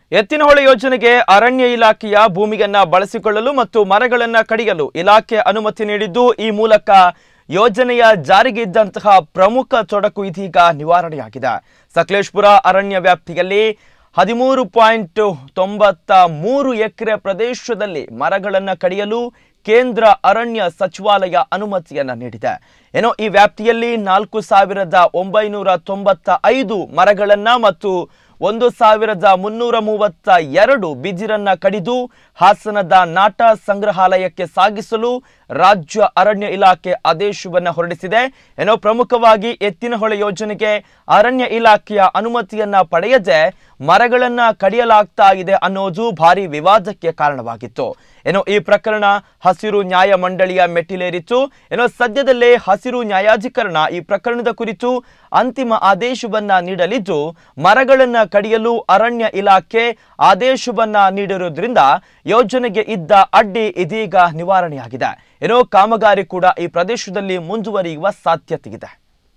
ಎತ್ತಿನಹೊಳೆ ಯೋಜನೆಗೆ ಅರಣ್ಯ ಇಲಾಖೆಯ ಭೂಮಿಯನ್ನ ಬಳಸಿಕೊಳ್ಳಲು ಮತ್ತು ಮರಗಳನ್ನ ಕಡಿಯಲು ಇಲಾಖೆ ಅನುಮತಿ ನೀಡಿದ್ದು ಈ ಮೂಲಕ ಯೋಜನೆಯ ಜಾರಿಗೆ ಇದ್ದಂತಹ ಪ್ರಮುಖ ತೊಡಕು ಇದೀಗ ನಿವಾರಣೆಯಾಗಿದೆ ಸಕಲೇಶ್ಪುರ ಅರಣ್ಯ ವ್ಯಾಪ್ತಿಯಲ್ಲಿ ಹದಿಮೂರು ಪಾಯಿಂಟ್ ತೊಂಬತ್ತ ಮೂರು ಎಕರೆ ಪ್ರದೇಶದಲ್ಲಿ ಮರಗಳನ್ನು ಕಡಿಯಲು ಕೇಂದ್ರ ಅರಣ್ಯ ಸಚಿವಾಲಯ ಅನುಮತಿಯನ್ನ ನೀಡಿದೆ ಏನೋ ಈ ವ್ಯಾಪ್ತಿಯಲ್ಲಿ ನಾಲ್ಕು ಸಾವಿರದ ಒಂಬೈನೂರ ತೊಂಬತ್ತ ಐದು ಮರಗಳನ್ನ ಮತ್ತು ಒಂದು ಸಾವಿರದ ಮುನ್ನೂರ ಮೂವತ್ತ ಎರಡು ಬಿದಿರನ್ನ ಕಡಿದು ಹಾಸನದ ನಾಟ ಸಂಗ್ರಹಾಲಯಕ್ಕೆ ಸಾಗಿಸಲು ರಾಜ್ಯ ಅರಣ್ಯ ಇಲಾಖೆ ಆದೇಶವನ್ನ ಹೊರಡಿಸಿದೆ ಏನೋ ಪ್ರಮುಖವಾಗಿ ಎತ್ತಿನಹೊಳೆ ಯೋಜನೆಗೆ ಅರಣ್ಯ ಇಲಾಖೆಯ ಅನುಮತಿಯನ್ನ ಪಡೆಯದೆ ಮರಗಳನ್ನ ಕಡಿಯಲಾಗ್ತಾ ಇದೆ ಅನ್ನೋದು ಭಾರಿ ವಿವಾದಕ್ಕೆ ಕಾರಣವಾಗಿತ್ತು ಏನೋ ಈ ಪ್ರಕರಣ ಹಸಿರು ನ್ಯಾಯ ಮಂಡಳಿಯ ಮೆಟ್ಟಿಲೇರಿತ್ತು ಏನೋ ಸದ್ಯದಲ್ಲೇ ಹಸಿರು ನ್ಯಾಯಾಧಿಕರಣ ಈ ಪ್ರಕರಣದ ಕುರಿತು ಅಂತಿಮ ಆದೇಶವನ್ನ ನೀಡಲಿದ್ದು ಮರಗಳನ್ನ ಕಡಿಯಲು ಅರಣ್ಯ ಇಲಾಖೆ ಆದೇಶವನ್ನ ನೀಡಿರುವುದರಿಂದ ಯೋಜನೆಗೆ ಇದ್ದ ಅಡ್ಡಿ ಇದೀಗ ನಿವಾರಣೆಯಾಗಿದೆ ಏನೋ ಕಾಮಗಾರಿ ಕೂಡ ಈ ಪ್ರದೇಶದಲ್ಲಿ ಮುಂದುವರಿಯುವ ಸಾಧ್ಯತೆ ಇದೆ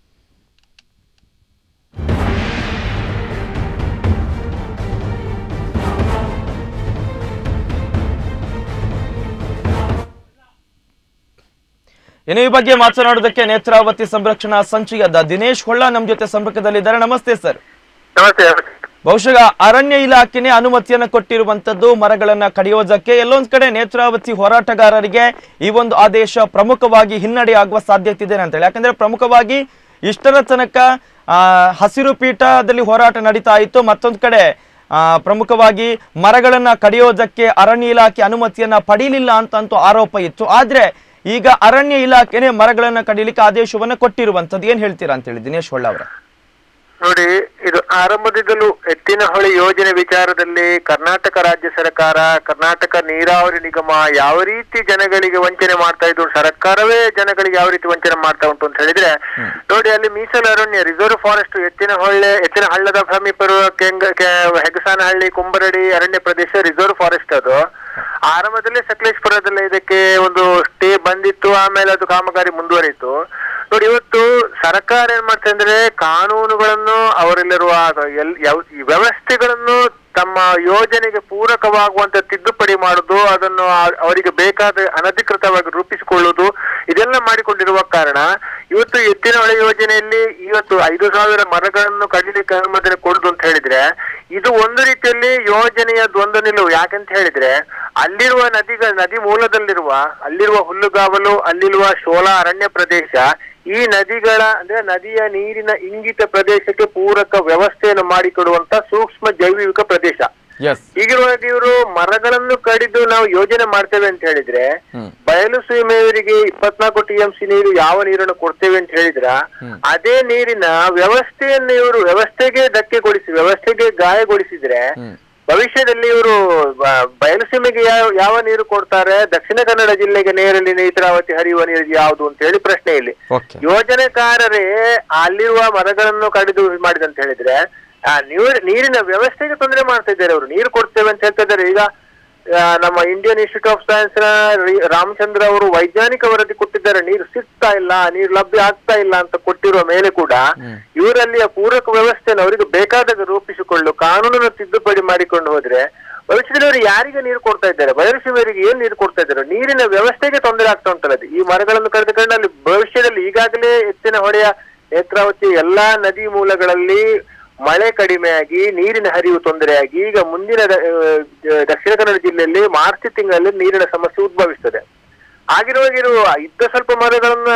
ಇನ್ನು ಈ ಬಗ್ಗೆ ಮಾತನಾಡೋದಕ್ಕೆ ನೇತ್ರಾವತಿ ಸಂರಕ್ಷಣಾ ಸಂಚಯದ ದಿನೇಶ್ ಹೊಳ್ಳ ನಮ್ಮ ಜೊತೆ ಸಂಪರ್ಕದಲ್ಲಿದ್ದಾರೆ ನಮಸ್ತೆ ಸರ್ ನಮಸ್ತೆ ಬಹುಶಃ ಅರಣ್ಯ ಇಲಾಖೆನೇ ಅನುಮತಿಯನ್ನ ಕೊಟ್ಟಿರುವಂತದ್ದು ಮರಗಳನ್ನ ಕಡಿಯೋದಕ್ಕೆ ಎಲ್ಲೊಂದ್ ಕಡೆ ನೇತ್ರಾವತಿ ಹೋರಾಟಗಾರರಿಗೆ ಈ ಒಂದು ಆದೇಶ ಪ್ರಮುಖವಾಗಿ ಹಿನ್ನಡೆ ಆಗುವ ಸಾಧ್ಯತೆ ಇದೆ ಅಂತೇಳಿ ಯಾಕಂದ್ರೆ ಪ್ರಮುಖವಾಗಿ ಇಷ್ಟರ ತನಕ ಆ, ಹಸಿರು ಪೀಠದಲ್ಲಿ ಹೋರಾಟ ನಡೀತಾ ಇತ್ತು ಮತ್ತೊಂದ್ ಕಡೆ ಆ, ಪ್ರಮುಖವಾಗಿ ಮರಗಳನ್ನ ಕಡಿಯೋದಕ್ಕೆ ಅರಣ್ಯ ಇಲಾಖೆ ಅನುಮತಿಯನ್ನ ಪಡೀಲಿಲ್ಲ ಅಂತಂತೂ ಆರೋಪ ಇತ್ತು ಆದ್ರೆ ಈಗ ಅರಣ್ಯ ಇಲಾಖೆನೇ ಮರಗಳನ್ನ ಕಡಿಲಿಕ್ಕೆ ಆದೇಶವನ್ನ ಕೊಟ್ಟಿರುವಂತದ್ದು ಏನ್ ಹೇಳ್ತೀರಾ ಅಂತೇಳಿ ದಿನೇಶ್ ಹೊಳ್ಳ ಅವರ ನೋಡಿ ಇದು ಆರಂಭದಿಂದಲೂ ಎತ್ತಿನಹೊಳೆ ಯೋಜನೆ ವಿಚಾರದಲ್ಲಿ ಕರ್ನಾಟಕ ರಾಜ್ಯ ಸರ್ಕಾರ ಕರ್ನಾಟಕ ನೀರಾವರಿ ನಿಗಮ ಯಾವ ರೀತಿ ಜನಗಳಿಗೆ ವಂಚನೆ ಮಾಡ್ತಾ ಇದ್ದು ಸರ್ಕಾರವೇ ಜನಗಳಿಗೆ ಯಾವ ರೀತಿ ವಂಚನೆ ಮಾಡ್ತಾ ಉಂಟು ಅಂತ ಹೇಳಿದ್ರೆ ನೋಡಿ ಅಲ್ಲಿ ಮೀಸಲು ಅರಣ್ಯ ರಿಸರ್ವ್ ಫಾರೆಸ್ಟ್ ಎತ್ತಿನಹೊಳೆ ಎತ್ತಿನ ಹಳ್ಳದ ಸಮೀಪ ಇರುವ ಕೆಂಗ ಕೆ- ಹೆಗಸಾನಹಳ್ಳಿ ಕುಂಬರಡಿ ಅರಣ್ಯ ಪ್ರದೇಶ ರಿಸರ್ವ್ ಫಾರೆಸ್ಟ್ ಅದು ಆರಂಭದಲ್ಲೇ ಸಕಲೇಶ್ಪುರದಲ್ಲಿ ಇದಕ್ಕೆ ಒಂದು ಸ್ಟೇ ಬಂದಿತ್ತು ಆಮೇಲೆ ಅದು ಕಾಮಗಾರಿ ಮುಂದುವರಿಯಿತು ನೋಡಿ ಇವತ್ತು ಸರ್ಕಾರ ಏನ್ ಮಾಡ್ತಾ ಅಂದ್ರೆ ಕಾನೂನುಗಳನ್ನು ಅವರಲ್ಲಿರುವ ಎಲ್ ಯಾವ- ಈ ವ್ಯವಸ್ಥೆಗಳನ್ನು ತಮ್ಮ ಯೋಜನೆಗೆ ಪೂರಕವಾಗುವಂತ ತಿದ್ದುಪಡಿ ಮಾಡುದು ಅದನ್ನು ಆ- ಅವರಿಗೆ ಬೇಕಾದ ಅನಧಿಕೃತವಾಗಿ ರೂಪಿಸಿಕೊಳ್ಳುವುದು ಇದೆಲ್ಲ ಮಾಡಿಕೊಂಡಿರುವ ಕಾರಣ ಇವತ್ತು ಎತ್ತಿನ ಹೊಳೆ ಯೋಜನೆಯಲ್ಲಿ ಇವತ್ತು ಐದು ಸಾವಿರ ಮರಗಳನ್ನು ಕಡಿಲಿಕ್ಕೆ ಅನುಮತಿ ಕೊಡುದು ಅಂತ ಹೇಳಿದ್ರೆ ಇದು ಒಂದು ರೀತಿಯಲ್ಲಿ ಯೋಜನೆಯ ದ್ವಂದ್ವ ನಿಲುವು ಯಾಕಂತ ಹೇಳಿದ್ರೆ ಅಲ್ಲಿರುವ ನದಿಗಳ ನದಿ ಮೂಲದಲ್ಲಿರುವ ಅಲ್ಲಿರುವ ಹುಲ್ಲುಗಾವಲು ಅಲ್ಲಿರುವ ಶೋಲಾ ಅರಣ್ಯ ಪ್ರದೇಶ ಈ ನದಿಗಳ ಅಂದ್ರೆ ನದಿಯ ನೀರಿನ ಇಂಗಿತ ಪ್ರದೇಶಕ್ಕೆ ಪೂರಕ ವ್ಯವಸ್ಥೆಯನ್ನು ಮಾಡಿಕೊಡುವಂತ ಸೂಕ್ಷ್ಮ ಜೈವಿಕ ಪ್ರದೇಶ ಎಸ್ ಹೀಗಿರುವಾಗ ಇವರು ಮರಗಳನ್ನು ಕಡಿದು ನಾವು ಯೋಜನೆ ಮಾಡ್ತೇವೆ ಅಂತ ಹೇಳಿದ್ರೆ ಹ್ಮ್. ಬಯಲು ಸೀಮೆಯವರಿಗೆ ಇಪ್ಪತ್ನಾಲ್ಕು ಟಿಎಂಸಿ ನೀರು ಯಾವ ನೀರನ್ನು ಕೊಡ್ತೇವೆ ಅಂತ ಹೇಳಿದ್ರ ಅದೇ ನೀರಿನ ವ್ಯವಸ್ಥೆಯನ್ನು ಇವರು ವ್ಯವಸ್ಥೆಗೆ ಧಕ್ಕೆಗೊಳಿಸಿ ವ್ಯವಸ್ಥೆಗೆ ಗಾಯಗೊಳಿಸಿದ್ರೆ ಹ್ಮ್. ಭವಿಷ್ಯದಲ್ಲಿ ಇವರು ಬಯಲು ಸೀಮೆಗೆ ಯಾವ ಯಾವ ನೀರು ಕೊಡ್ತಾರೆ ದಕ್ಷಿಣ ಕನ್ನಡ ಜಿಲ್ಲೆಗೆ ನೇರಲ್ಲಿ ನೇತ್ರಾವತಿ ಹರಿಯುವ ನೀರು ಯಾವುದು ಅಂತ ಹೇಳಿ ಪ್ರಶ್ನೆ ಇಲ್ಲಿ ಓಕೆ ಯೋಜನೆಕಾರರೇ ಅಲ್ಲಿರುವ ಮರಗಳನ್ನು ಕಡಿದು ಮಾಡಿದಂತ ಹೇಳಿದ್ರೆ ಆ ನೀರ್ ನೀರಿನ ವ್ಯವಸ್ಥೆಗೆ ತೊಂದರೆ ಮಾಡ್ತಾ ಇದ್ದಾರೆ ಅವರು ನೀರು ಕೊಡ್ತೇವೆ ಅಂತ ಹೇಳ್ತಾ ಇದ್ದಾರೆ ಈಗ ಆ, ನಮ್ಮ ಇಂಡಿಯನ್ ಇನ್ಸ್ಟಿಟ್ಯೂಟ್ ಆಫ್ ಸೈನ್ಸ್ ನ ರಿ- ರಾಮಚಂದ್ರ ಅವರು ವೈಜ್ಞಾನಿಕ ವರದಿ ಕೊಟ್ಟಿದ್ದಾರೆ ನೀರು ಸಿಗ್ತಾ ಇಲ್ಲ ನೀರು ಲಭ್ಯ ಆಗ್ತಾ ಇಲ್ಲ ಅಂತ ಕೊಟ್ಟಿರುವ ಮೇಲೆ ಕೂಡ ಇವರಲ್ಲಿ ಆ ಪೂರಕ ವ್ಯವಸ್ಥೆಯನ್ನು ಅವರಿಗೆ ಬೇಕಾದಾಗ ರೂಪಿಸಿಕೊಂಡು ಕಾನೂನನ್ನು ತಿದ್ದುಪಡಿ ಮಾಡಿಕೊಂಡು ಹೋದ್ರೆ ಭವಿಷ್ಯದಲ್ಲಿ ಅವರು ಯಾರಿಗೆ ನೀರು ಕೊಡ್ತಾ ಇದ್ದಾರೆ ಬಯಲುಸೀಮೆಯವರಿಗೆ ಏನ್ ನೀರು ಕೊಡ್ತಾ ಇದ್ದಾರೆ ನೀರಿನ ವ್ಯವಸ್ಥೆಗೆ ತೊಂದರೆ ಆಗ್ತಾ ಉಂಟಲ್ಲ ಅದು. ಈ ಮರಗಳನ್ನು ಕಳೆದುಕೊಂಡು ಅಲ್ಲಿ ಭವಿಷ್ಯದಲ್ಲಿ ಈಗಾಗಲೇ ಎತ್ತಿನ ಹೊಳೆಯ ನೇತ್ರಾವತಿ ಎಲ್ಲಾ ನದಿ ಮೂಲಗಳಲ್ಲಿ ಮಳೆ ಕಡಿಮೆಯಾಗಿ ನೀರಿನ ಹರಿವು ತೊಂದರೆಯಾಗಿ ಈಗ ಮುಂದಿನ ದ- ಆ, ದಕ್ಷಿಣ ಕನ್ನಡ ಜಿಲ್ಲೆಯಲ್ಲಿ ಮಾರ್ಚ್ ತಿಂಗಳಲ್ಲಿ ನೀರಿನ ಸಮಸ್ಯೆ ಉದ್ಭವಿಸ್ತದೆ ಆಗಿರುವಾಗ ಇರು ಇದ್ದ ಸ್ವಲ್ಪ ಮರಗಳನ್ನ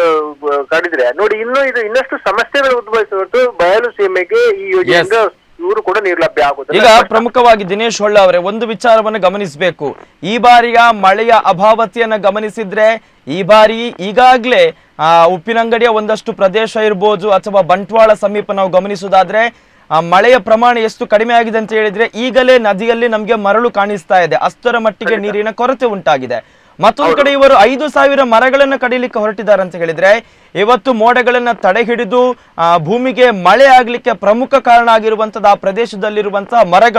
ಆ, ಕಡಿದ್ರೆ ನೋಡಿ ಇನ್ನು ಇದು ಇನ್ನಷ್ಟು ಸಮಸ್ಯೆಗಳು ಉದ್ಭವಿಸುವಷ್ಟು ಬಯಲು ಸೀಮೆಗೆ ಈ ಯೋಜನೆಯಿಂದ ಇವರು ಕೂಡ ನೀರು ಲಭ್ಯ ಆಗುದಿಲ್ಲ ಈಗ ಪ್ರಮುಖವಾಗಿ ದಿನೇಶ್ ಹೊಳ್ಳ ಅವರೇ ಒಂದು ವಿಚಾರವನ್ನು ಗಮನಿಸಬೇಕು ಈ ಬಾರಿಯ ಮಳೆಯ ಅಭಾವತೆಯನ್ನ ಗಮನಿಸಿದ್ರೆ ಈ ಬಾರಿ ಈಗಾಗಲೇ ಆ ಉಪ್ಪಿನಂಗಡಿಯ ಒಂದಷ್ಟು ಪ್ರದೇಶ ಇರ್ಬೋದು ಅಥವಾ ಬಂಟ್ವಾಳ ಸಮೀಪ ನಾವು ಗಮನಿಸುವುದಾದ್ರೆ ಆ ಮಳೆಯ ಪ್ರಮಾಣ ಎಷ್ಟು ಕಡಿಮೆ ಆಗಿದೆ ಅಂತ ಹೇಳಿದ್ರೆ ಈಗಲೇ ನದಿಯಲ್ಲಿ ನಮಗೆ ಮರಳು ಕಾಣಿಸ್ತಾ ಇದೆ ಅಷ್ಟರ ಮಟ್ಟಿಗೆ ನೀರಿನ ಕೊರತೆ ಉಂಟಾಗಿದೆ ಮತ್ತೊಂದು ಕಡೆ ಇವರು ಐದು ಸಾವಿರ ಮರಗಳನ್ನ ಕಡಿಲಿಕ್ಕೆ ಹೊರಟಿದ್ದಾರೆ ಅಂತ ಹೇಳಿದ್ರೆ ಇವತ್ತು ಮೋಡಗಳನ್ನ ತಡೆ ಹಿಡಿದು ಆ, ಭೂಮಿಗೆ ಮಳೆ ಆಗ್ಲಿಕ್ಕೆ ಪ್ರಮುಖ ಕಾರಣ ಆಗಿರುವಂತದ್ದು ಆ ಪ್ರದೇಶದಲ್ಲಿರುವಂತಹ ಮರಗಳು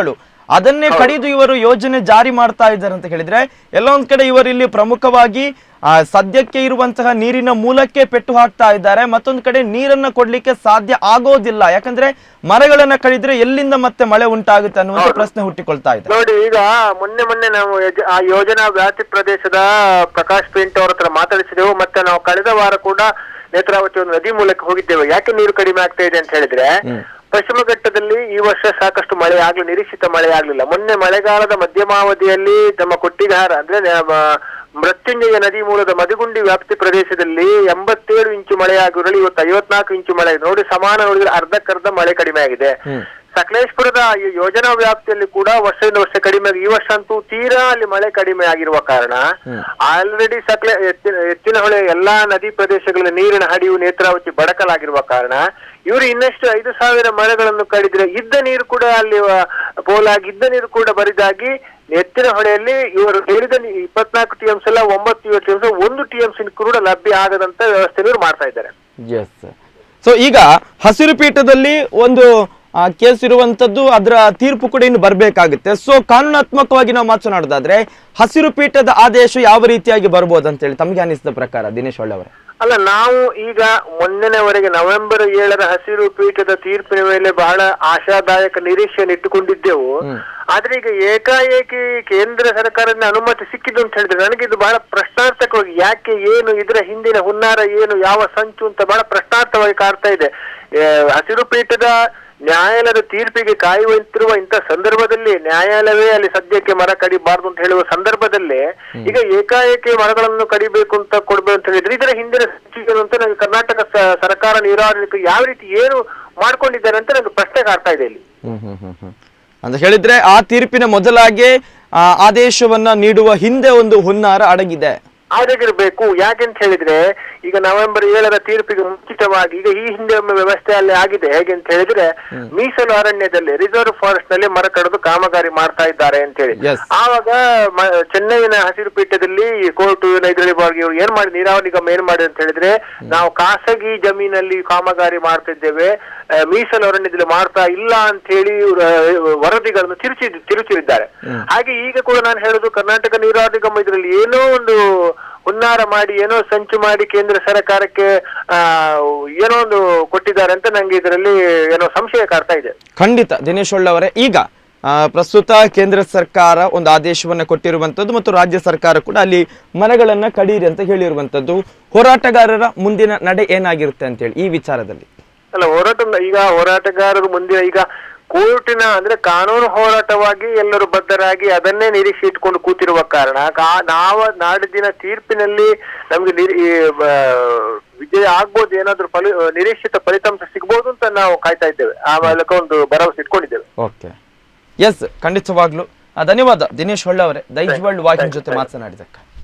ಅದನ್ನೇ ಕಡಿದು ಇವರು ಯೋಜನೆ ಜಾರಿ ಮಾಡ್ತಾ ಇದ್ದಾರೆ ಅಂತ ಹೇಳಿದ್ರೆ ಎಲ್ಲೋ ಒಂದ್ ಕಡೆ ಇವರು ಇಲ್ಲಿ ಪ್ರಮುಖವಾಗಿ ಆ, ಸದ್ಯಕ್ಕೆ ಇರುವಂತಹ ನೀರಿನ ಮೂಲಕ್ಕೆ ಪೆಟ್ಟು ಹಾಕ್ತಾ ಇದ್ದಾರೆ ಮತ್ತೊಂದು ಕಡೆ ನೀರನ್ನ ಕೊಡ್ಲಿಕ್ಕೆ ಸಾಧ್ಯ ಆಗೋದಿಲ್ಲ ಯಾಕಂದ್ರೆ ಮರಗಳನ್ನ ಕಡಿದ್ರೆ ಎಲ್ಲಿಂದ ಮತ್ತೆ ಮಳೆ ಉಂಟಾಗುತ್ತೆ ಅನ್ನುವಂಥ ಪ್ರಶ್ನೆ ಹುಟ್ಟಿಕೊಳ್ತಾ ಇದೆ ನೋಡಿ ಈಗ ಮೊನ್ನೆ ಮೊನ್ನೆ ನಾವು ಯಜ- ಆ ಯೋಜನಾ ವ್ಯಾಪ್ತಿ ಪ್ರದೇಶದ ಪ್ರಕಾಶ್ ಪೇಂಟ್ ಅವ್ರ ಹತ್ರ ಮಾತಾಡಿಸಿದೆವು ಮತ್ತೆ ನಾವು ಕಳೆದ ವಾರ ಕೂಡ ನೇತ್ರಾವತಿ ಒಂದು ನದಿ ಮೂಲಕ ಹೋಗಿದ್ದೇವೆ ಯಾಕೆ ನೀರು ಕಡಿಮೆ ಆಗ್ತಾ ಇದೆ ಅಂತ ಹೇಳಿದ್ರೆ ಪಶ್ಚಿಮ ಘಟ್ಟದಲ್ಲಿ ಈ ವರ್ಷ ಸಾಕಷ್ಟು ಮಳೆ ಆಗ್ಲಿ ನಿರೀಕ್ಷಿತ ಮಳೆ ಆಗ್ಲಿಲ್ಲ ಮೊನ್ನೆ ಮಳೆಗಾಲದ ಮಧ್ಯಮಾವಧಿಯಲ್ಲಿ ನಮ್ಮ ಕೊಟ್ಟಿಗಾರ ಅಂದ್ರೆ ನಮ್ಮ ಮೃತ್ಯುಂಜಯ ನದಿ ಮೂಲದ ಮದಿಗುಂಡಿ ವ್ಯಾಪ್ತಿ ಪ್ರದೇಶದಲ್ಲಿ ಎಂಬತ್ತೇಳು ಇಂಚು ಮಳೆ ಆಗಿರಲಿ ಇವತ್ತು ಐವತ್ನಾಲ್ಕು ಇಂಚು ಮಳೆ ಆಗಿದೆ. ನೋಡಿ ಸಮಾನ ನೋಡಿದ್ರೆ ಅರ್ಧಕ್ಕರ್ಧ ಮಳೆ ಕಡಿಮೆ ಆಗಿದೆ ಸಕಲೇಶ್ಪುರದ ಈ ಯೋಜನಾ ವ್ಯಾಪ್ತಿಯಲ್ಲಿ ಕೂಡ ವರ್ಷದಿಂದ ವರ್ಷ ಕಡಿಮೆ ಆಗಿ ಈ ವರ್ಷ ಅಂತೂ ತೀರಾ ಅಲ್ಲಿ ಮಳೆ ಕಡಿಮೆ ಆಗಿರುವ ಕಾರಣ ಆಲ್ರೆಡಿ ಸಕಲೆ ಎತ್ತಿನ ಎತ್ತಿನ ಹೊಳೆ ಎಲ್ಲಾ ನದಿ ಪ್ರದೇಶಗಳಲ್ಲಿ ನೀರಿನ ಹರಿವು ನೇತ್ರಾವತಿ ಬಡಕಲಾಗಿರುವ ಕಾರಣ ಇವರು ಇನ್ನಷ್ಟು ಐದು ಸಾವಿರ ಮರಗಳನ್ನು ಕಡಿದ್ರೆ ಇದ್ದ ನೀರು ಕೂಡ ಅಲ್ಲಿ ಆ, ಪೋಲಾಗಿ ಇದ್ದ ನೀರು ಕೂಡ ಬರಿದಾಗಿ ಎತ್ತಿನ ಹೊಳೆಯಲ್ಲಿ ಇವರು ಹೇಳಿದ ನೀ- ಇಪ್ಪತ್ನಾಲ್ಕು ಟಿ ಎಮ್ಸ್ ಎಲ್ಲ ಒಂಬತ್ತು ಟಿ ಎಮ್ಸ್ ಒಂದು ಟಿ ಎಮ್ಸ್ ಕೂಡ ಲಭ್ಯ ಆಗದಂತ ವ್ಯವಸ್ಥೆ ಇವರು ಮಾಡ್ತಾ ಇದ್ದಾರೆ ಎಸ್ ಸೊ ಈಗ ಹಸಿರು ಪೀಠದಲ್ಲಿ ಒಂದು ಆ, ಕೇಸ್ ಇರುವಂತದ್ದು ಅದರ ತೀರ್ಪು ಕೂಡ ಇನ್ನು ಬರಬೇಕಾಗುತ್ತೆ ಸೊ ಕಾನೂನಾತ್ಮಕವಾಗಿ ನಾವು ಮಾತನಾಡೋದಾದ್ರೆ ಹಸಿರು ಪೀಠದ ಆದೇಶ ಯಾವ ರೀತಿಯಾಗಿ ಬರ್ಬೋದು ಅಂತ ಹೇಳಿ ತಮಗೆ ಅನಿಸಿದ ಪ್ರಕಾರ ದಿನೇಶ್ ಒಳ್ಳೆ ಅವರೇ ಅಲ್ಲ ನಾವು ಈಗ ಮೊನ್ನೆನವರೆಗೆ ನವೆಂಬರ್ ಏಳರ ಹಸಿರು ಪೀಠದ ತೀರ್ಪಿನ ಮೇಲೆ ಬಹಳ ಆಶಾದಾಯಕ ನಿರೀಕ್ಷೆಯನ್ನು ಇಟ್ಟುಕೊಂಡಿದ್ದೆವು ಆದ್ರೆ ಈಗ ಏಕಾಏಕಿ ಕೇಂದ್ರ ಸರ್ಕಾರದಿಂದ ಅನುಮತಿ ಸಿಕ್ಕಿದ್ದು ಅಂತ ಹೇಳಿದ್ರೆ ನನಗೆ ಇದು ಬಹಳ ಪ್ರಶ್ನಾರ್ಥಕವಾಗಿ ಯಾಕೆ ಏನು ಇದರ ಹಿಂದಿನ ಹುನ್ನಾರ ಏನು ಯಾವ ಸಂಚು ಅಂತ ಬಹಳ ಪ್ರಶ್ನಾರ್ಥವಾಗಿ ಕಾಡ್ತಾ ಇದೆ ಏ, ಹಸಿರು ಪೀಠದ ನ್ಯಾಯಾಲಯದ ತೀರ್ಪಿಗೆ ಕಾಯುವಂತಿರುವ ಇಂಥ ಸಂದರ್ಭದಲ್ಲಿ ನ್ಯಾಯಾಲಯವೇ ಅಲ್ಲಿ ಸದ್ಯಕ್ಕೆ ಮರ ಕಡಿಬಾರ್ದು ಅಂತ ಹೇಳುವ ಸಂದರ್ಭದಲ್ಲಿ ಈಗ ಏಕಾಏಕಿ ಮರಗಳನ್ನು ಕಡಿಬೇಕು ಅಂತ ಕೊಡ್ಬೇಕು ಅಂತ ಹೇಳಿದ್ರೆ ಇದರ ಹಿಂದಿನ ಸಚಿವರು ಅಂತ ನನಗೆ ಕರ್ನಾಟಕ ಸ- ಸರ್ಕಾರ ನೀರಾವರಿ ಯಾವ ರೀತಿ ಏನು ಮಾಡ್ಕೊಂಡಿದ್ದಾರೆ ಅಂತ ನನಗೆ ಪ್ರಶ್ನೆ ಕಾಡ್ತಾ ಇದೆ ಇಲ್ಲಿ ಹ್ಮ್ ಹ್ಮ್ ಹ್ಮ್ ಹ್ಮ್ ಅಂತ ಹೇಳಿದ್ರೆ ಆ ತೀರ್ಪಿನ ಮೊದಲಾಗೆ ಆ ಆದೇಶವನ್ನ ನೀಡುವ ಹಿಂದೆ ಒಂದು ಹುನ್ನಾರ ಅಡಗಿದೆ ಆಗಿರ್ಬೇಕು ಯಾಕೆಂತ ಹೇಳಿದ್ರೆ ಈಗ ನವೆಂಬರ್ ಏಳರ ತೀರ್ಪಿಗೆ ಮುಂಚಿತವಾಗಿ ಈಗ ಈ ಹಿಂದೆ ಒಮ್ಮೆ ವ್ಯವಸ್ಥೆ ಅಲ್ಲಿ ಆಗಿದೆ ಹೇಗೆ ಅಂತ ಹೇಳಿದ್ರೆ ಮೀಸಲು ಅರಣ್ಯದಲ್ಲಿ ರಿಸರ್ವ್ ಫಾರೆಸ್ಟ್ ನಲ್ಲಿ ಮರ ಕಡಿದು ಕಾಮಗಾರಿ ಮಾಡ್ತಾ ಇದ್ದಾರೆ ಅಂತ ಹೇಳಿ Yes. ಆವಾಗ ಮ- ಚೆನ್ನೈನ ಹಸಿರು ಪೀಠದಲ್ಲಿ ಕೋರ್ಟ್ ಇದರಲ್ಲಿ ಇವ್ರು ಏನ್ ಮಾಡಿ ನೀರಾವರಿ ನಿಗಮ ಏನ್ ಮಾಡಿದೆ ಅಂತ ಹೇಳಿದ್ರೆ ನಾವು ಖಾಸಗಿ ಜಮೀನಲ್ಲಿ ಕಾಮಗಾರಿ ಮಾಡ್ತಿದ್ದೇವೆ ಆ, ಮೀಸಲು ಅರಣ್ಯದಲ್ಲಿ ಮಾಡ್ತಾ ಇಲ್ಲ ಅಂತ ಹೇಳಿ ಇವ್ರು, ಆ, ವರದಿಗಳನ್ನು ತಿರುಚಿ ತಿರುಚಿದ್ದಾರೆ ಹಾಗೆ ಈಗ ಕೂಡ ನಾನು ಹೇಳುದು ಕರ್ನಾಟಕ ನೀರಾವರಿ ನಿಗಮ ಇದರಲ್ಲಿ ಏನೋ ಒಂದು ಹುನ್ನಾರ ಮಾಡಿ ಏನೋ ಸಂಚು ಮಾಡಿ ಕೇಂದ್ರ ಸರ್ಕಾರಕ್ಕೆ ಆ ಏನೋ ಒಂದು ಕೊಟ್ಟಿದ್ದಾರೆ ಅಂತ ನಂಗೆ ಇದರಲ್ಲಿ ಏನೋ ಸಂಶಯ ಕಾಡ್ತಾ ಇದೆ ಖಂಡಿತ ದಿನೇಶ್ ಒಳ್ಳೆ ಅವರೇ ಈಗ ಆ, ಪ್ರಸ್ತುತ ಕೇಂದ್ರ ಸರ್ಕಾರ ಒಂದು ಆದೇಶವನ್ನ ಕೊಟ್ಟಿರುವಂತದ್ದು ಮತ್ತು ರಾಜ್ಯ ಸರ್ಕಾರ ಕೂಡ ಅಲ್ಲಿ ಮರಗಳನ್ನ ಕಡೀರಿ ಅಂತ ಹೇಳಿರುವಂತದ್ದು ಹೋರಾಟಗಾರರ ಮುಂದಿನ ನಡೆ ಏನಾಗಿರುತ್ತೆ ಅಂತ ಹೇಳಿ ಈ ವಿಚಾರದಲ್ಲಿ ಅಲ್ಲ ಹೋರಾಟ ಈಗ ಹೋರಾಟಗಾರರು ಮುಂದೆ ಈಗ ಕೋರ್ಟಿನ ಅಂದ್ರೆ ಕಾನೂನು ಹೋರಾಟವಾಗಿ ಎಲ್ಲರೂ ಬದ್ಧರಾಗಿ ಅದನ್ನೇ ನಿರೀಕ್ಷೆ ಇಟ್ಕೊಂಡು ಕೂತಿರುವ ಕಾರಣ ಕಾ- ನಾವ ನಾಡಿನ ತೀರ್ಪಿನಲ್ಲಿ ನಮ್ಗೆ ನಿರೀ- ಈ, ಆ, ವಿಜಯ ಆಗ್ಬೋದು ಏನಾದ್ರೂ ಫಲಿ ನಿರೀಕ್ಷಿತ ಫಲಿತಾಂಶ ಸಿಗ್ಬೋದು ಅಂತ ನಾವು ಕಾಯ್ತಾ ಇದ್ದೇವೆ ಆ ಮೂಲಕ ಒಂದು ಭರವಸೆ ಇಟ್ಕೊಂಡಿದ್ದೇವೆ ಓಕೆ ಎಸ್ ಖಂಡಿತವಾಗ್ಲು ಆ, ಧನ್ಯವಾದ ದಿನೇಶ್ ಹೊಳ್ಳೆ ಅವರೇ ದೈಜ್ ವರ್ಲ್ಡ್ ವಾಹಿನಿ ಜೊತೆ ಮಾತನಾಡಿದಕ್ಕೆ